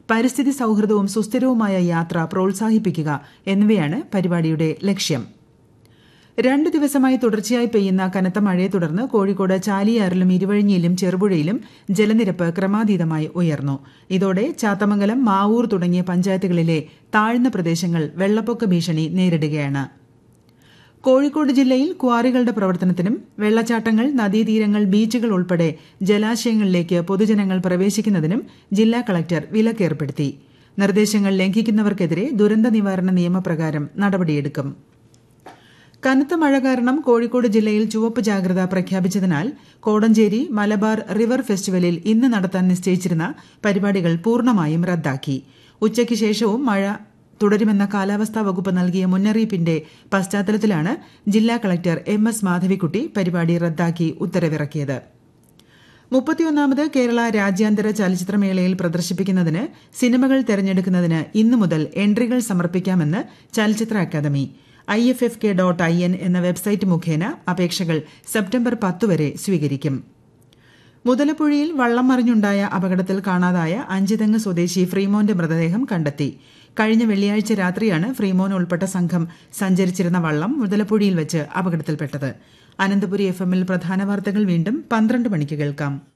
പരിസ്ഥിതി സൌഹൃദവും സുസ്ഥിരവുമായ യാത്ര പ്രോത്സാഹിപ്പിക്കുക എന്നിവയാണ് പരിപാടിയുടെ ലക്ഷ്യം രണ്ടു ദിവസമായി തുടർച്ചയായി പെയ്യുന്ന കനത്ത മഴയെ തുടർന്ന് കോഴിക്കോട് ചാലിയാറിലും ഇരുവഴിഞ്ഞിയിലും ചെറുപുഴയിലും ജലനിരപ്പ് ക്രമാതീതമായി ഉയർന്നു ഇതോടെ ചാത്തമംഗലം മാവൂർ തുടങ്ങിയ പഞ്ചായത്തുകളിലെ താഴ്ന്ന പ്രദേശങ്ങൾ വെള്ളപ്പൊക്ക ഭീഷണി നേരിടുകയാണ് കോഴിക്കോട് ജില്ലയിൽ ക്വാറികളുടെ പ്രവർത്തനത്തിനും വെള്ളച്ചാട്ടങ്ങൾ നദീതീരങ്ങൾ ബീച്ചുകൾ ഉൾപ്പെടെ ജലാശയങ്ങളിലേക്ക് പൊതുജനങ്ങൾ പ്രവേശിക്കുന്നതിനും ജില്ലാ കളക്ടർ വിലക്കേർപ്പെടുത്തി നിർദ്ദേശങ്ങൾ ലംഘിക്കുന്നവർക്കെതിരെ ദുരന്ത നിവാരണ നിയമപ്രകാരം നടപടിയെടുക്കും കനത്ത മഴ കാരണം കോഴിക്കോട് ജില്ലയിൽ ചുവപ്പ് ജാഗ്രത പ്രഖ്യാപിച്ചതിനാൽ കോടഞ്ചേരി മലബാർ റിവർ ഫെസ്റ്റിവലിൽ ഇന്ന് നടത്താൻ നിശ്ചയിച്ചിരുന്ന പരിപാടികൾ പൂർണ്ണമായും റദ്ദാക്കി ഉച്ചയ്ക്ക് ശേഷവും മഴ തുടരുമെന്ന കാലാവസ്ഥാ വകുപ്പ് നൽകിയ മുന്നറിയിപ്പിന്റെ പശ്ചാത്തലത്തിലാണ് ജില്ലാ കളക്ടർ എം എസ് മാധവിക്കുട്ടി പരിപാടി റദ്ദാക്കി ഉത്തരവിറക്കിയത് മുപ്പത്തിയൊന്നാമത് കേരള രാജ്യാന്തര ചലച്ചിത്രമേളയിൽ പ്രദർശിപ്പിക്കുന്നതിന് സിനിമകൾ തെരഞ്ഞെടുക്കുന്നതിന് ഇന്നു മുതൽ എൻട്രികൾ സമർപ്പിക്കാമെന്ന് ചലച്ചിത്ര academy I F F K dot I N എന്ന വെബ്സൈറ്റ് മുഖേന അപേക്ഷകൾ സെപ്റ്റംബർ പത്ത് വരെ സ്വീകരിക്കും മുതലപ്പുഴയിൽ വള്ളം മറിഞ്ഞുണ്ടായ അപകടത്തിൽ കാണാതായ അഞ്ചുതെങ്ങ് സ്വദേശി ഫ്രീമോന്റെ മൃതദേഹം കണ്ടെത്തി കഴിഞ്ഞ വെള്ളിയാഴ്ച രാത്രിയാണ് ഫ്രീമോൻ ഉൾപ്പെട്ട സംഘം സഞ്ചരിച്ചിരുന്ന വള്ളം മുതലപ്പുഴയിൽ വെച്ച് അപകടത്തിൽപ്പെട്ടത് അനന്തപുരി എഫ് എമ്മിൽ പ്രധാന വാർത്തകൾ വീണ്ടും പന്ത്രണ്ട് മണിക്ക് കേൾക്കാം